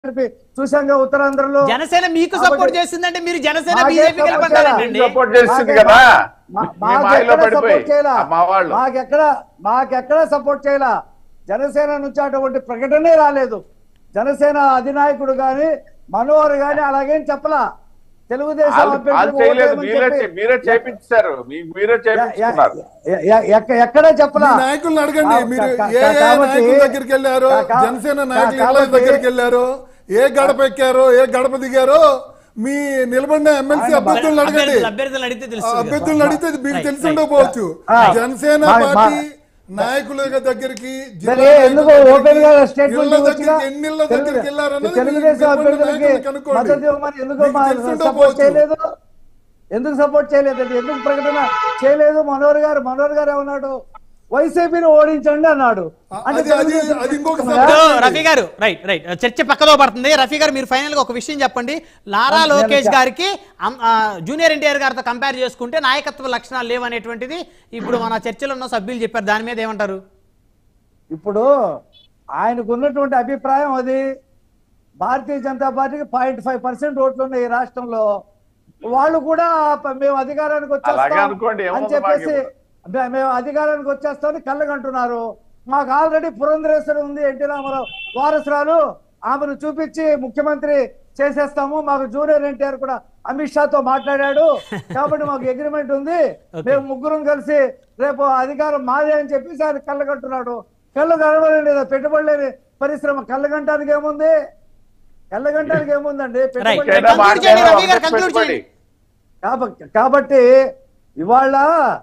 కలిపి చూసాంగా ఉత్తరాంధ్రలో జనసేన మీకు కాబట్టి సపోర్ట్ చేస్తుందంటే మీరు జనసేన మాకే బీజేపీ support కలపంటారండి సపోర్ట్ చేస్తుంది మాకే- కదా మా- మీ మాకెక్కడ మాయలో పడిపోయి support చేయలా. ఆ మా వాళ్ళు మాకెక్కడ మాకెక్కడ సపోర్ట్ చేయలా జనసేన నుంచి అటువంటి ప్రకటనే రాలేదు జనసేన అధినాయకుడు గాని మనోహర్ గాని అలాగేం చెప్పలా తెలుగుదేశం వాళ్ళు అభ్యర్థికి వాళ్ళు చేయలేదు ఓటేయమని మీరే చెప్పి- చే- మీరే చేపించారు మీ- మీరే ఎ- చేపించుకున్నారు ఎ- ఎ- ఎక్క- ఎక్కడే చెప్పలా మీ నాయకులను అడగండి కా- మీరు కా- ఏ ఏ కాబట్టి- నాయకుల దగ్గరికి వెళ్ళారో కా- కా- జనసేన నాయకుల కా- ఇళ్ళ కాబట్టి- దగ్గరికి వెళ్ళారో ఏ గడప ఎక్కారో ఏ గడప దిగారో మీ నిలబడిన ఎమ్మెల్సీ ఆయన అభ్యర్థులను అడగండి అభ్యర్థులు అభ్యర్థులను అడిగితే ఆ తెలుస్తుంది కదా. అభ్యర్థులను అడిగితే మీకు Right, తెలిసి right. ఉండకపోవచ్చు ఆ. జనసేన మా- పార్టీ మా- నాయకుల దగ్గరికి జిల్లా మరి నాయకుల ఎందుకు దగ్గరికి, ఓపెన్ గా స్టేట్మెంట్ ఇళ్ళ వచ్చినా దగ్గరికి ఎన్ని ఇళ్ళ దగ్గరికి వెళ్ళారన్నది తెలుగుదేశం మీ నిలబడిన అభ్యర్థులకి నాయకులను కనుక్కోండి. మద్దతు ఇవ్వమని ఎందుకు మీకు తెలిసి సపోర్ట్ ఉండకపోవచ్చు. చేయలేదు ఎందుకు సపోర్ట్ చేయలేదు ఎందుకు ప్రకటన చేయలేదు మనోహర్ గారు మనోహర్ గారు ఏమన్నాడు వైసీపీని ఓడించండి అన్నాడు అంటే అది- అది- తెలుగుదేశం అది ఇంకొక చెప్తున్నారా? ఇప్పుడు రఫీ గారు రైట్ రైట్ చర్చ పక్కదో పడుతుంది రఫీ గారు మీరు ఫైనల్ గా ఒక విషయం చెప్పండి లారా నేను లోకేష్ చెప్- గారికి అం- ఆ, జూనియర్ ఎన్టీఆర్ గారితో కంపేర్ చేసుకుంటే నాయకత్వ లక్షణాలు లేవనేటువంటిది ఇప్పుడు మన చర్చలో ఉన్న సభ్యులు చెప్పారు దాని మీద ఏమంటారు ఇప్పుడు ఆయనకు ఉన్నటువంటి అభిప్రాయం అది భారతీయ జనతా పార్టీకి పాయింట్ ఫైవ్ పర్సెంట్ ఓట్లు ఉన్నాయి ఈ రాష్ట్రంలో వాళ్ళు కూడా ప- మేము అధికారానికి అలాగే వచ్చేస్తాం అనుకోండి, ఏముంది అని చెప్పేసి మాకు మే- మేము అధికారానికి వచ్చేస్తామని కళ్ళగంటున్నారు మాకు ఆల్రెడీ పురంధరేశ్వరి ఉంది ఎన్టీ రామారావు వారసురాలు ఆమెను చూపించి ముఖ్యమంత్రి చేసేస్తాము మాకు జూనియర్ ఎన్టీఆర్ కూడా అమిత్ షాతో మాట్లాడాడు కాబట్టి మాకు అగ్రిమెంట్ ఉంది మేము ముగ్గురం కలిసి రేపు అధికారం మాదే అని చెప్పేసి ఆయన కళ్ళగంటున్నాడు కళ్ళు కనబడండి ఏదో పెట్టుబడి లేని పరిశ్రమ కళ్ళగంటానికి ఏముంది కళ్ళగంటానికి ఏముందండి రైట్ పెట్టుబడి ఏదైనా కంక్లూడ్ చేయండి మాట్లాడాలి, రఫీ గారు కంక్లూడ్ పెట్టుబడి. చేయండి కాబట్టి కాబట్టి ఇవాళ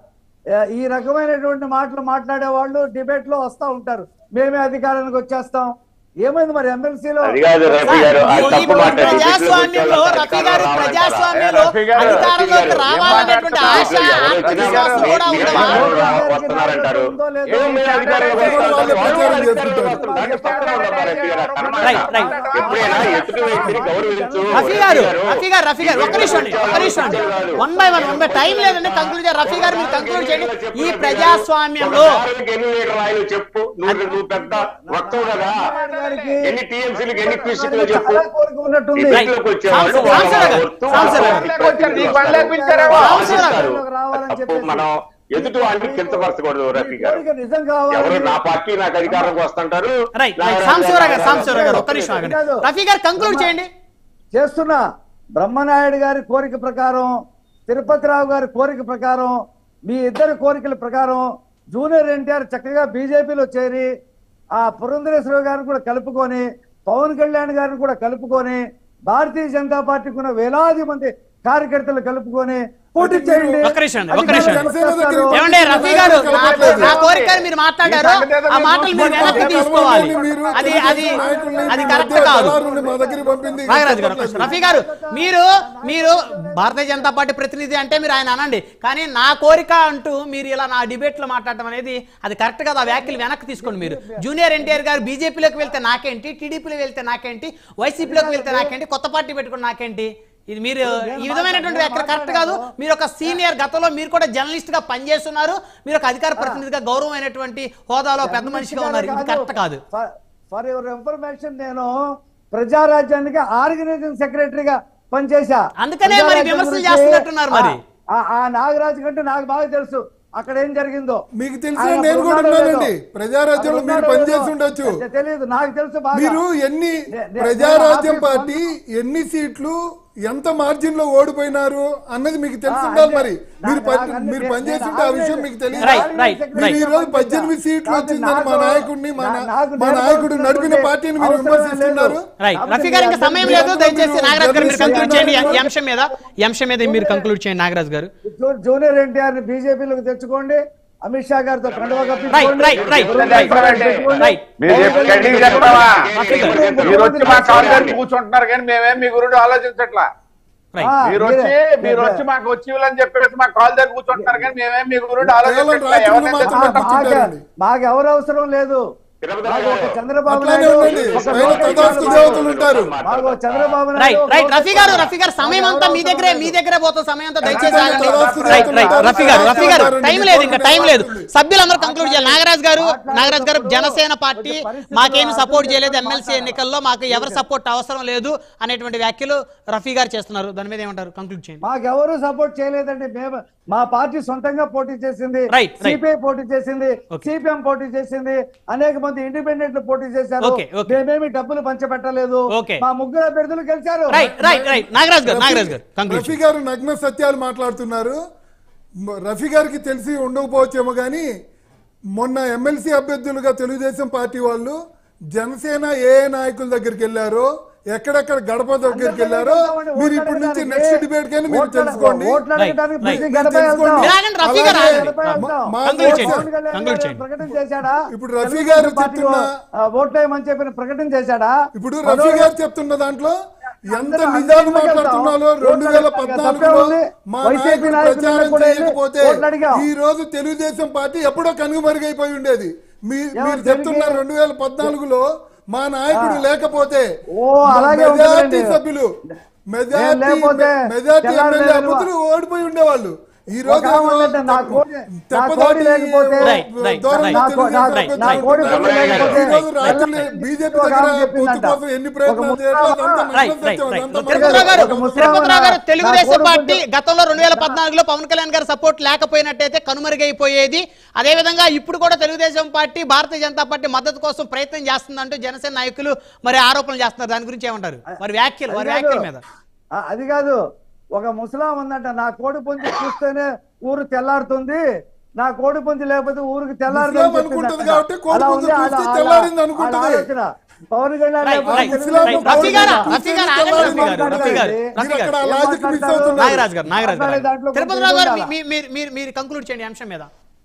ఆ, ఈ రకమైనటువంటి మాటలు మాట్లాడే వాళ్ళు డిబేట్ లో వస్తా ఉంటారు మేమే అధికారానికి వచ్చేస్తాం ఏమైంది మరి ఎమ్మెల్సీలో అది కాదు రఫీ గారు ఆ ఈ- తప్పు ఇప్పుడు మాట ప్రజాస్వామ్యంలో రఫీ గారు ప్రజాస్వామ్యంలో రఫీ గారు, అధికారంలోకి రఫీ గారు, రావాలనేటువంటి ఏం ఆశ మాట్లాడుతున్నారు? ఆత్మవిశ్వాసం కూడా మీరు ఉందా మాట్లాడుతున్నారు. వస్తున్నారంటారు. ఏం మీరు అధికారంలోకి వస్తారు? వాళ్ళు అధికారంలోకి వస్తారు. దాన్ని పక్కన ఉండమ్మా రఫీ గారు. అన్నమాట. Right, right. ఎప్పుడైనా ఎదుటి వ్యక్తిని గౌరవించు రఫీ గారు రఫీ గారు రఫీ గారు ఒక్క నిమిషం అండి ఒక్క నిమిషం అండి one by one one by time లేదండి కంక్లూడ్ చేయాలి రఫీ గారు మీరు కంక్లూడ్ చేయండి ఈ ప్రజాస్వామ్యంలో ఒక కారుకి ఎన్ని లీటర్ ఆయిల్ చెప్పు నువ్వు నువ్వు పెద్ద వక్తవు కదా ఎన్ని టీఎంసీలకు ఎన్ని క్యూసీలు చెప్పు చాలా కోరిక ఉన్నట్టుంది ఈ ఇంట్లోకి వచ్చేవాళ్ళు సాంస- సాంసరావు గారు, వస్తూ సాంసరావు వాళ్ళకి గారు. ప్రతినిధులు నీకు వాళ్ళు వస్తారు. లేపించారేమో. వాళ్ళు సాంసరావు గారు. ఆశిస్తారు. రావాలని తప్పు చెప్పేసి. మనం ఎదుటి వాళ్ళని కించపరచకూడదు రఫీ గారు కోరిక నిజం ఎవరు కావాలి నా పార్టీ నాకు అధికారంకి వస్తుంటారు రైట్ రైట్ సాంబశివరావు గారు సాంబశివరావు గారు ఒక్క నిమిషం ఆగండి కాదు. రఫీ గారు కంక్లూడ్ చేయండి చేస్తున్నా బ్రహ్మనాయుడు గారి కోరిక ప్రకారం తిరుపతిరావు గారి కోరిక ప్రకారం మీ ఇద్దరి కోరికల ప్రకారం జూనియర్ ఎన్టీఆర్ చక్కగా బీజేపీలో చేరి ఆ పురంధరేశ్వర గారిని కూడా కలుపుకొని పవన్ కళ్యాణ్ గారిని కూడా కలుపుకొని భారతీయ జనతా పార్టీకి ఉన్న వేలాది మంది కార్యకర్తలు కలుపుకొని పోటీ చేయండి ఒక్క నిమిషం అండి, ఒక్క నిమిషం. జనసేన దగ్గరికి ఏమండి రఫీ గారు నా- నా కోరిక మీరు మాట్లాడారు ఆ మాటలు మీరు వెనక్కి తీసుకోవాలి మీరు అది అది నాయకుల్ని అది మీ కరెక్ట్ మధ్య కాదు దళారుల్ని మా దగ్గరికి పంపింది నాగరాజు గారు ఒక్క నిమిషం. రఫీ గారు మీరు మీరు భారతీయ జనతా పార్టీ ప్రతినిధి అంటే మీరు ఆయన అనండి కానీ నా కోరిక అంటూ మీరు ఇలా నా డిబేట్ లో మాట్లాడటం అనేది అది కరెక్ట్ కాదు ఆ వ్యాఖ్యలు వెనక్కి తీసుకోండి మీరు జూనియర్ ఎన్టీఆర్ గారు బీజేపీలోకి వెళ్తే నాకేంటి టీడీపీలో వెళ్తే నాకేంటి వైసీపీలోకి వెళ్తే నాకేంటి కొత్త పార్టీ పెట్టుకుని నాకేంటి ఇది మీరు ఈ విధమైనటువంటి వ్యాఖ్యలు కరెక్ట్ కాదు మీరు ఒక సీనియర్ గతంలో మీరు కూడా జర్నలిస్ట్ గా పనిచేస్తున్నారు మీరు ఒక అధికార ప్రతినిధిగా గౌరవమైనటువంటి హోదాలో పెద్ద మనిషిగా ఉన్నారు ఇది కరెక్ట్ కాదు ఫర్ యువర్ ఇన్ఫర్మేషన్ నేను ప్రజారాజ్యానికి ఆర్గనైజింగ్ సెక్రటరీగా పనిచేశా అందుకనే మరి ప్రజారాజ్యం విమర్శలు గురించి చేస్తున్నట్టున్నారు మరి. ఆ- ఆ నాగరాజు కంటే నాకు బాగా తెలుసు అక్కడ ఏం జరిగిందో మీకు తెలిసిన ఆయన నేను కూడా ఉన్నాడో ఉన్నానండి లేదో. ప్రజారాజ్యంలో ఆయన మీరు ఉన్నాడో పనిచేసి లేదో. ఉండొచ్చు తె- తెలీదు నాకు తెలుసు బాగా మీరు ఎన్ని నే- నే- ప్రజారాజ్యం నేను పార్టీ ఎన్ని సీట్లు ఎంత మార్జిన్ లో ఓడిపోయినారు అన్నది మీకు తెలిసి ఆ, ఉండాలి అంటే మరి మీరు నాకు- పని- నాకు మీరు నేను- పనిచేస్తుంటే ఆ నేను విషయం ఆర్గనైజ్ మీకు తెలియదు రైట్, రైట్, మీరు రైట్. ఈ రోజు పద్దెనిమిది సీట్లు నాకు- వచ్చిందని మా నాకు- నాయకుడిని మా నా- నాకు మా నాయకుడు నేర్పవలసినటువంటి నడిపిన పార్టీని మీరు అవసరం విమర్శిస్తున్నారు లేదు. రైట్ కాబట్టి రఫీ గారు ఇంకా మీ సమయం అందరూ లేదు మీరు దయచేసి నాగరాజ్ గారు మీరు జర్నలిస్ట్ కంక్లూడ్ చేయండి ఈ ఉన్నారు. అంశం మీద ఈ అంశం మీద మీరు కంక్లూడ్ చేయండి నాగరాజ్ గారు జూ- జూనియర్ ఎన్టీఆర్ ని బీజేపీలోకి తెచ్చుకోండి అమిత్ షా గారితో కండువా కప్పించుకోండి. రైట్, రైట్, రెండు రైట్, రాష్ట్రాలు రైట్. పెట్టుకోండి. రైట్. మీరు చెప్పి గట్టిగా చెప్తావా మీరు వచ్చి మా కాల్ దగ్గర రైట్. కూర్చుంటున్నారు కానీ మేమేం మీ గురించి ఆలోచించట్లా రైట్ ఆ, మీరు వచ్చి మీరే- మీరు వచ్చి మాకు వచ్చి ఇవ్వాలని చెప్పేసి మా కాల్ దగ్గర కూర్చుంటున్నారు కానీ మేమేం మీ గురించి ఆలోచించట్లా రాత్రులు ఎవరినైతే మాత్రం మా- చూడటం మాకు కూర్చుంటారండి. మాకు ఎవరు అవసరం లేదు తిరుపతి మాకు ఒక గారు. చంద్రబాబు అట్లానే నాయుడు ఉండండి ఒక పైన లోకేష్ తదాస్తు బాబు దేవతలు ఉంటారు మాకు చంద్రబాబు నాయుడు రైట్ ఒక రైట్ లోకేష్ రఫీ గారు బాబు. రఫీ గారు సమయం మాకు అంతా ఎవరు మీ అవసరం దగ్గరే లేదు. మీ దగ్గరే పోతుంది సమయం అంతా దయచేసి ఖచ్చితంగా ఆగండి తదాస్తు రైట్ రైట్ దేవతలు రఫీ గారు రఫీ గారు ఉంటారు. టైం లేదు ఇంకా టైం లేదు మాట్లాడండి. సభ్యులందరూ కంక్లూడ్ చేయాలి నాగరాజ్ గారు మాట్లాడేటప్పుడు నాగరాజ్ గారు జనసేన పార్టీ కొంచెం పరిస్థితులు మాకేమి సపోర్ట్ అర్థం చేయలేదు చేసుకొని ఎమ్మెల్సీ ఎన్నికల్లో మాకు ఎవరి సపోర్ట్ అవసరం లేదు అనేటువంటి వ్యాఖ్యలు రఫీ గారు చేస్తున్నారు దాని మీద ఏమంటారు కంక్లూడ్ చేయండి మాకెవరు సపోర్ట్ చేయలేదండి మేము మా పార్టీ సొంతంగా పోటీ చేసింది Right, right. సిపిఐ పోటీ చేసింది Okay. సిపిఎం పోటీ చేసింది అనేక మంది ఇండిపెండెంట్లు పోటీ చేశారు Okay, okay. మేమేమి డబ్బులు పంచబెట్టలేదు Okay. మా ముగ్గురు అభ్యర్థులు గెలిచారు రైట్ రైట్ రైట్ నాగరాజ్ గారు నాగరాజ్ గారు కంక్లూడ్ రఫీ గారు నగ్న సత్యాలు మాట్లాడుతున్నారు మ- రఫీ గారికి తెలిసి ఉండకపోవచ్చేమో కానీ మొన్న ఎమ్మెల్సీ అభ్యర్థులుగా తెలుగుదేశం పార్టీ వాళ్ళు జనసేన ఏ ఏ నాయకుల దగ్గరికి వెళ్ళారో ఎక్కడెక్కడ గడప దగ్గరికి వెళ్ళారో మీరు ఇప్పటి నుంచి నెక్స్ట్ డిబేట్ కానీ మీరు తెలుసుకోండి ఓట్లు అడగడానికి Right, ప్రతి right. గడప తెలుసుకోండి. వెళ్తాం. మీరు ఆగండి, రఫీ గారు అలాగే ఆగండి. గడప వెళ్తాం. మా- Conclude ఓట్స్- చేయండి. పవన్ కళ్యాణ్ Conclude గారు చేయండి. ప్రకటన చేశాడా ఇప్పుడు రఫీ తెలుగుదేశం గారు పార్టీ చెప్తున్న- ఆ, ఓట్లేయమని చెప్పిన ప్రకటన చేశాడా ఇప్పుడు రఫీ గారు చెప్తున్న దాంట్లో ఎంత నిజాలు మాట్లాడుతున్నారో రెండు వేల పద్నాలుగులో మా వైసీపీ నాయకుడు నాయకులు ప్రచారం కూడా వెళ్ళి చేయకపోతే ఓట్లు అడిగాం. ఈ రోజు తెలుగుదేశం పార్టీ ఎప్పుడో కనుమరుగైపోయి ఉండేది మీ మీరు తెలుగు- చెప్తున్న రెండు వేల పద్నాలుగులో మా నాయకుడు లేకపోతే ఓ, అలాగే మెజార్టీ ఉంటుందండి. సభ్యులు మెజార్టీ లేకపోతే మెజార్టీ తెల్లారి ఎమ్మెల్యే లేవా? అభ్యర్థులు ఓడిపోయి ఉండేవాళ్ళు ఈ రోజు ఒక ఆమె ఉందంటే నా కోడి- నా కోడి లేకపోతే- Right, right, దూరంగా right. నా కో- నా- తెలుగుదేశం నా కోడి అభ్యర్థులు పుంజు లేకపోతే ఈ రోజు రాత్రి బీజేపీ ఒక దగ్గర ఆమె పొత్తు చెప్పిందంట. కోసం ఎన్ని ప్రయత్నాలు ఒక చేయట్లేదు ముసలామా- అదంతా రైట్ నగ్న రైట్ సత్యం, రైట్ అదంతా తిరుపతిరావు గారు ఒక ముసలామా తిరుపతిరావు గారు నా తెలుగుదేశం కోడి పార్టీ పుంజు- గతంలో రెండు వేల పద్నాలుగులో పవన్ కళ్యాణ్ గారి సపోర్ట్ లేకపోయినట్టయితే కనుమరుగైపోయేది అదేవిధంగా ఇప్పుడు కూడా తెలుగుదేశం పార్టీ భారతీయ జనతా పార్టీ మద్దతు కోసం ప్రయత్నం చేస్తుందంటూ జనసేన నాయకులు మరి ఆరోపణలు చేస్తున్నారు దాని గురించి ఏమంటారు వారి వ్యాఖ్యలు వారి అది వ్యాఖ్యల కాదు. మీద ఆ, అది కాదు ఒక ముసలాం ఉందంట నా కోడి పుంజు చూస్తేనే ఊరు తెల్లారుతుంది నా కోడి పుంజు లేకపోతే ఊరికి తెల్లారదు ముస్లాం అనుకుంటది కాబట్టి కోడి పుంజు చూస్తే తెల్లారింది అనుకుంటది. పవన్ కళ్యాణ్ రైట్, లేకపోతే right, Telugu Desam right. Party Rafi garu, ఉందా? రఫీ గారు, ఆగండి, రఫీ గారు, రఫీ గారు, రఫీ మీరు గారు. అక్కడ ఏం లాజిక్ మిస్ మాట్లాడతారు? అవుతున్నారు నాగరాజ్ గారు నాగరాజ్ మాట్లాడే గారు దాంట్లో తిరుపతిరావు గారు కొంచెం మీ- మీరు మీరు మీరు కంక్లూడ్ చేయండి ఈ అంశం మీద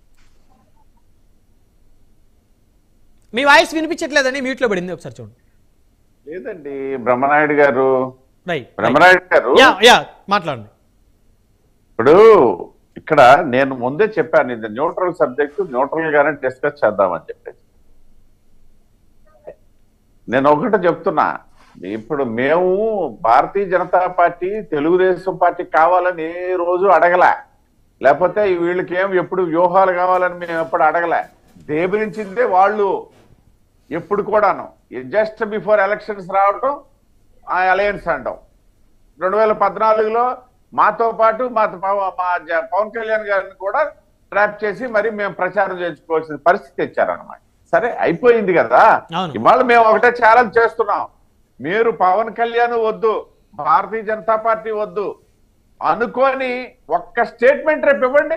మీ వాయిస్ వినిపించట్లేదండి మ్యూట్ లో పడింది ఒకసారి చూడండి లేదండి బ్రహ్మనాయుడు గారు రైట్ బ్రహ్మనాయుడు గారు యా యా మాట్లాడండి ఇప్పుడు ఇక్కడ నేను ముందే చెప్పాను ఇది న్యూట్రల్ సబ్జెక్ట్ న్యూట్రల్ గానే డిస్కస్ చేద్దామని చెప్పేసి నేను ఒకటి చెప్తున్నా ఇప్పుడు మేము భారతీయ జనతా పార్టీ తెలుగుదేశం పార్టీ కావాలని ఏ రోజు అడగలే లేకపోతే వీళ్ళకి ఏం ఎప్పుడు వ్యూహాలు కావాలని మేము ఎప్పుడు అడగలే దేబిలించిందే వాళ్ళు ఎప్పుడు కూడాను జస్ట్ బిఫోర్ ఎలక్షన్స్ రావటం ఆ అలయన్స్ అంటాం రెండు వేల పద్నాలుగులో మాతో పాటు మా మా జ- పవన్ కళ్యాణ్ గారిని కూడా ట్రాప్ చేసి మరి మేము ప్రచారం చేసుకోవాల్సిన పరిస్థితి తెచ్చారనమాట సరే అయిపోయింది కదా అవును. ఇవాళ మేము ఒకటే ఛాలెంజ్ చేస్తున్నాం మీరు పవన్ కళ్యాణ్ వద్దు భారతీయ జనతా పార్టీ వద్దు అనుకొని ఒక్క స్టేట్మెంట్ రేపు ఇవ్వండి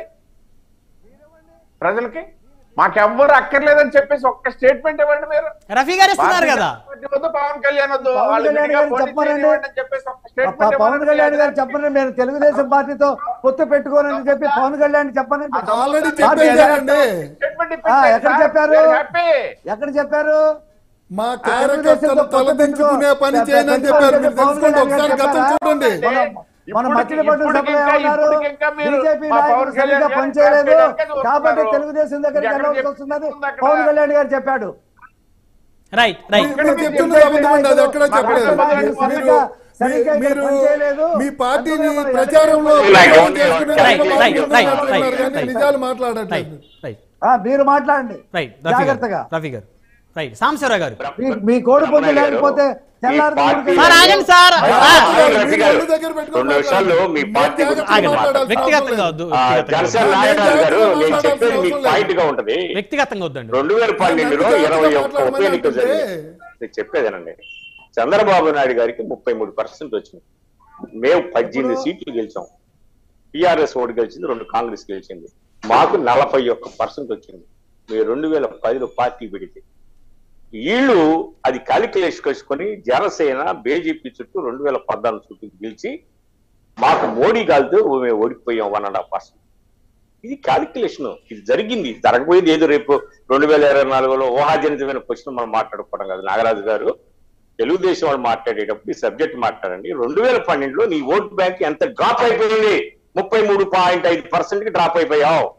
ప్రజలకి మాకెవ్వరు అక్కర్లేదని చెప్పేసి ఒక్క స్టేట్మెంట్ ఇవ్వండి మీరు రఫీ గారు ఇస్తున్నారు కదా భారతీయ జనతా పార్టీ వద్దు, పవన్ కళ్యాణ్ వద్దు పవన్ వాళ్ళు కళ్యాణ్ విడిగా గారు పోటీ చెప్పారండి. చేయనివ్వండి అని చెప్పేసి ఒక్క ప- statement పవన్ ఇవ్వండి. కళ్యాణ్ గారు చెప్పండి నేను తెలుగుదేశం పార్టీతో పొత్తు పెట్టుకోనని చెప్పి పవన్ కళ్యాణ్ చెప్పండి ఆల్రెడీ పార్టీ చెప్పేశారండి Statement ఆ, ఇప్పించండి ఎక్కడ సార్. చెప్పారు? We're happy. ఎక్కడ చెప్పారు మా తెలుగుదేశంతో కార్యకర్తలు పొత్తు తలదించుకునే పెట్టుకో- పని పె- చేయనని పెట్టుకోవాలని చెప్పారు మీరు చెప్పి పవన్ తెలుసుకోండి కళ్యాణ్ ఒకసారి గారు గతం చెప్పారా? చూడండి మన- మన ఇప్పటికి- మచిలీపట్నం ఇప్పటికి సభలో ఇంకా- ఏమన్నారు ఇప్పటికి ఇంకా మీరు బీజేపీ మా నాయకులు పవన్ కళ్యాణ్ సరిగ్గా గారిని పనిచేయలేదు ఎక్కడ చూస్తున్నారు? కాబట్టి తెలుగుదేశం దగ్గరికి ఎక్కడ వెళ్ళవలసి చెప్- వస్తుందని అక్కడ- పవన్ కళ్యాణ్ గారు చెప్పాడు రైట్ రైట్ మీరు చెప్తున్నది అబద్ధమండి అది ఎక్కడ చెప్పలేదు సరిగ్గా- మీరు సరిగ్గా ఇక్కడ మీరు పనిచేయలేదు. మీ పార్టీని అందులో ప్రచారంలో Right, ప్రచారం right, చేసుకునే right, వాళ్ళు right, ఉన్నారు right, అంటున్నారు right, కానీ right. నిజాలు రైట్ మాట్లాడట్లేదు రైట్ ఆ, మీరు మాట్లాడండి రైట్ రఫీ గారు జాగ్రత్తగా రఫీ గారు రైట్ సాంబశివరావు గారు మీ- మీ కోడి పుంజు రమణయ్య గారు, లేకపోతే తెల్లారి ఈ పార్టీ- సార్ ఆగండి సార్ ఆ, మీరు రఫీ గారు, ఒళ్ళు దగ్గర పెట్టుకొని రెండు నిమిషాలు మీ మాట్లాడండి. పార్టీ మీరు గురించి ఆగండి మాట్లాడాల్సిన వ్యక్తిగతంగా అవసరం వద్దు ఆ, వ్యక్తిగతంగా జనసేన వద్దు. నాయకులు గారు నేను మాట్లాడాల్సిన చెప్పేది మీకు అవసరం లేదు. పాయింట్ గా ఉంటది వ్యక్తిగతంగా వద్దండి రెండు వేల పన్నెండులో నన్ను ఇరవై జాగ్రత్తగా ఒక్క ఉప మాట్లాడమని ఎన్నికలు అంటుంటే. జరిగింది నేను చెప్పేదేనండి చంద్రబాబు నాయుడు గారికి ముప్పై మూడు పర్సెంట్ వచ్చింది మేము పద్దెనిమిది సీట్లు గెలిచాం టిఆర్ఎస్ ఓటు గెలిచింది రెండు కాంగ్రెస్ గెలిచింది మాకు నలభై ఒక్క పర్సెంట్ వచ్చింది మీరు రెండు వేల పదిలో పార్టీ పెడితే వీళ్ళు అది క్యాలిక్యులేషన్ చేసుకొని జనసేన బీజేపీ చుట్టూ రెండు వేల పద్నాలుగు చుట్టూ గెలిచి మాకు మోడీ గాలితో మేము ఓడిపోయాం వన్ అండ్ హాఫ్ పర్సెంట్ ఇది క్యాలిక్యులేషన్ ఇది జరిగింది ఇది జరగబోయేది ఏదో రేపు రెండు వేల ఇరవై నాలుగులో ఊహాజనితమైన క్వశ్చన్ మనం మాట్లాడుకోవడం కాదు నాగరాజు గారు తెలుగుదేశం వాళ్ళు మాట్లాడేటప్పుడు ఈ సబ్జెక్ట్ మాట్లాడండి రెండు వేల పన్నెండులో నీ ఓట్ బ్యాంక్ ఎంత డ్రాప్ అయిపోయింది ముప్పై మూడు పాయింట్ ఐదు పర్సెంట్ కి డ్రాప్ అయిపోయావు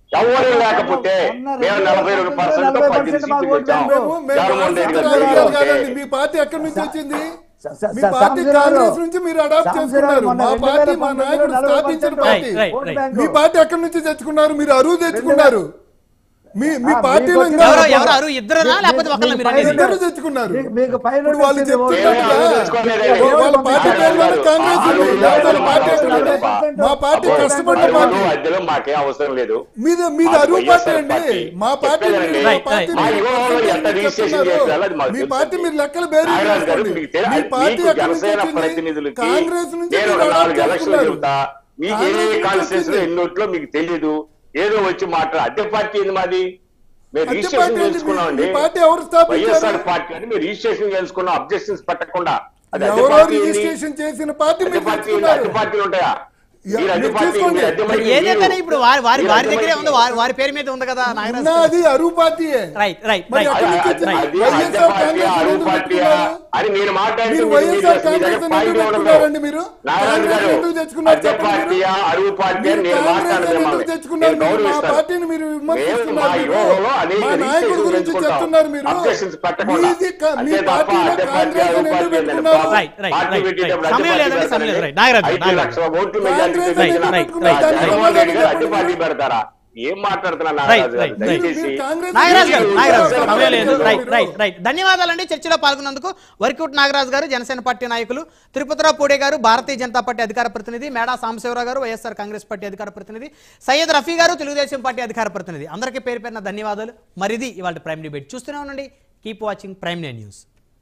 ఎవరు లేకపోతే మేము నలభై రెండు పర్సెంట్ పద్దెనిమిది సీట్లు వచ్చాం మేము మేము జగన్మోహన్ రెడ్డి గారు రాజకీయాలు లేకపోతే కాదండి మీ పార్టీ ఎక్కడి నుంచి వచ్చింది స- స- మీ స- పార్టీ సాంబశివరావు కాంగ్రెస్ నుంచి మీరు అడాప్ట్ సాంబశివరావు చేసుకున్నారు మొన్న మా రెండు పార్టీ వేల మా పంతొమ్మిదిలో నాయకుడు నలభై స్థాపించిన percent party right, vote right. Bank. మీ పార్టీ ఎక్కడి నుంచి తెచ్చుకున్నారు మీరు అరువు తెచ్చుకున్నారు మీ మీ ఆ, పార్టీలో మీకు ఇంకా ఎవరు ఎవరు అరు ఇద్దరునా లేకపోతే ఒకళ్ళ మీరు అనేది ఇద్దరు తెచ్చుకున్నారు మీకు- మీకు పైన ఇప్పుడు వాళ్ళు వచ్చింది ఓటు చెప్తున్నట్టుగా ఏమీ తెచ్చుకోలేదండి. వాళ్ళ పార్టీ పేరులోనే కాంగ్రెస్ ఉంది ఆరు లేకపోతే వాళ్ళ పార్టీ ఆరు ఎక్కడ ఉంది? ఆరు మా పార్టీ అబ్బో, కష్టపడ్డ అరువులు, పార్టీ అద్దెలు మాకేం అవసరం లేదు మీద మీద మాది అరువు వైఎస్ఆర్ పార్టీ అండి పార్టీ. మా పార్టీ చెప్పేదండి. మా రైట్, పార్టీ రైట్. మా మీరు యువకులు పర్సెంటేజ్ ఎంత రిజిస్ట్రేషన్ చెప్తున్నారు. చేశారో అది మాకు మీ తెలుసు. పార్టీ మీరు లెక్కలు బేరీ నాగరాజు గారు చేసుకోండి. మీకు తెలి- మీ పార్టీ మీకు ఎక్కడి నుంచి జనసేన వచ్చింది? ప్రతినిధులకి కాంగ్రెస్ నుంచి నేను మీరు ఒక అడాప్ట్ నాలుగు ఎలక్షన్లు చేసుకున్నారు. చెబుతా మీకు ఏ కాంగ్రెస్ నుంచి కాన్స్టిట్యూన్స్ లో వచ్చింది. ఎన్నోట్లో మీకు తెలియదు ఏదో వచ్చి మాట్లా అద్దె పార్టీ ఏంది మాది మేము అద్దె రిజిస్ట్రేషన్ పార్టీ ఏంది? చేసుకున్నామండి మీ పార్టీ ఎవరు స్థాపించారు? వైఎస్ఆర్ పార్టీ అని మీరు రిజిస్ట్రేషన్ చేసుకున్నాం అబ్జెక్షన్స్ పెట్టకుండా అది అద్దె ఎవరో పార్టీ ఏంది? రిజిస్ట్రేషన్ చేసిన పార్టీ అద్దె మీరు పార్టీ ఏంది? తెచ్చుకున్నారు అద్దె పార్టీలు ఉంటాయా యా, మీరు అద్దె మీరు పార్టీ తీసుకోండి. మీరు అద్దె మరి పార్టీ ఏదైతే మీరు- ఇప్పుడు వారి వారి మీరు వారి అద్దె దగ్గరే పార్టీ. ఉంది వారి వారి పేరు మీద ఉంది కదా నాగరాజు అన్నా, అది అరువు పార్టీయే రైట్ రైట్ మరి రైట్ అక్కడి నుంచి అది- వచ్చింది. అది వైఎస్ఆర్ అద్దె పార్టీయా, కాంగ్రెస్ అరువు ఎందుకు పార్టీయా పెట్టుకున్నారు? అని నేను మాట్లాడితే మీరు మీరు వైఎస్ఆర్ మీ దగ్గర కాంగ్రెస్ పాయింట్ ఎందుకు ఇవ్వడం పెట్టుకున్నారండి లేదు. మీరు? నారాయణ కాంగ్రెస్ గారు ఎందుకు తెచ్చుకున్నారు అద్దె చెప్పండి మీరు? పార్టీయా అరువు పార్టీ మీరు అని నేను కాంగ్రెస్ మాట్లాడను ఎందుకు మిమ్మల్ని. తెచ్చుకున్నారు నేను మీరు? మా గౌరవిస్తాను. పార్టీని మీరు మేము విమర్శిస్తున్నారు మా మీరు. యువకులు అనేక మా నాయకుడి రిజిస్ట్రేషన్ గురించి పెంచుకుంటాం. చెప్తున్నారు మీరు Objections పెట్టకుండా. మీది క- మీ అంతే తప్ప పార్టీలో అద్దె పార్టీ, కాంగ్రెస్ అరువు ఎందుకు పార్టీ అని పెట్టుకున్నారు? రైట్, రైట్, పార్టీ రైట్, పెట్టేటప్పుడు రైట్. అద్దె సమయం పార్టీ లేదండి, సమయం లేదు. పెడతారండి. రైట్. నాగరాజు, ఐదు నాగరాజు. లక్షల ఓట్లు మెజారిటీ కాంగ్రెస్ తెచ్చిన ఎందుకు రైట్, పెట్టుకున్నారు? రైట్, జగన్మోహన్ రెడ్డి గారు అద్దె చెప్పండి పార్టీ మీరు. పెడతారా ఏం మాట్లాడుతున్నా రైట్, నాగరాజు గారు రైట్, రైట్. దయచేసి మీరు కాంగ్రెస్ నాగరాజు గారు ఎందుకు నాగరాజు పెట్టుకున్నారు? సమయం లేదు రైట్ మీరు. రైట్ రైట్ ధన్యవాదాలండి చర్చలో పాల్గొన్నందుకు వరకుట్ నాగరాజు గారు జనసేన పార్టీ నాయకులు తిరుపతిరావు పూడే గారు భారతీయ జనతా పార్టీ అధికార ప్రతినిధి మేడా సాంబశివరావు గారు వైఎస్ఆర్ కాంగ్రెస్ పార్టీ అధికార ప్రతినిధి సయ్యద్ రఫీ గారు తెలుగుదేశం పార్టీ అధికార ప్రతినిధి అందరికీ పేరు పేరున ధన్యవాదాలు మరిది ఇవాళ ప్రైమ్ డిబేట్ చూస్తూనే ఉండండి కీప్ వాచింగ్ ప్రైమ్ నే న్యూస్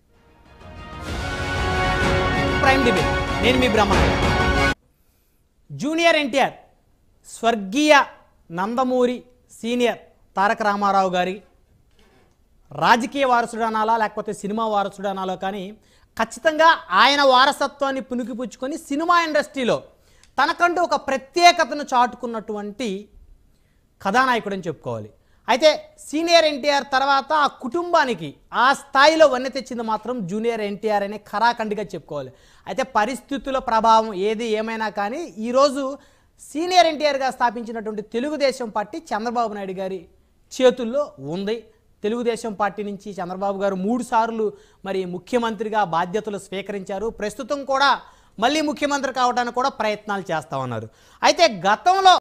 ప్రైమ్ డిబేట్ నేను మీ బ్రహ్మ జూనియర్ ఎన్టీఆర్ స్వర్గీయ నందమూరి సీనియర్ తారక రామారావు గారి రాజకీయ వారసుడు అనాలా లేకపోతే సినిమా వారసుడు అనాలో కానీ ఖచ్చితంగా ఆయన వారసత్వాన్ని పుణికిపుచ్చుకొని సినిమా ఇండస్ట్రీలో తనకంటూ ఒక ప్రత్యేకతను చాటుకున్నటువంటి కథానాయకుడు అని చెప్పుకోవాలి అయితే సీనియర్ ఎన్టీఆర్ తర్వాత ఆ కుటుంబానికి ఆ స్థాయిలో వన్నె తెచ్చింది మాత్రం జూనియర్ ఎన్టీఆర్ అనే ఖరాఖండిగా చెప్పుకోవాలి అయితే పరిస్థితుల ప్రభావం ఏది ఏమైనా కానీ ఈరోజు సీనియర్ ఎన్టీఆర్గా స్థాపించినటువంటి తెలుగుదేశం పార్టీ చంద్రబాబు నాయుడు గారి చేతుల్లో ఉంది తెలుగుదేశం పార్టీ నుంచి చంద్రబాబు గారు మూడు సార్లు మరి ముఖ్యమంత్రిగా బాధ్యతలు స్వీకరించారు ప్రస్తుతం కూడా మళ్ళీ ముఖ్యమంత్రి కావడానికి కూడా ప్రయత్నాలు చేస్తా ఉన్నారు అయితే గతంలో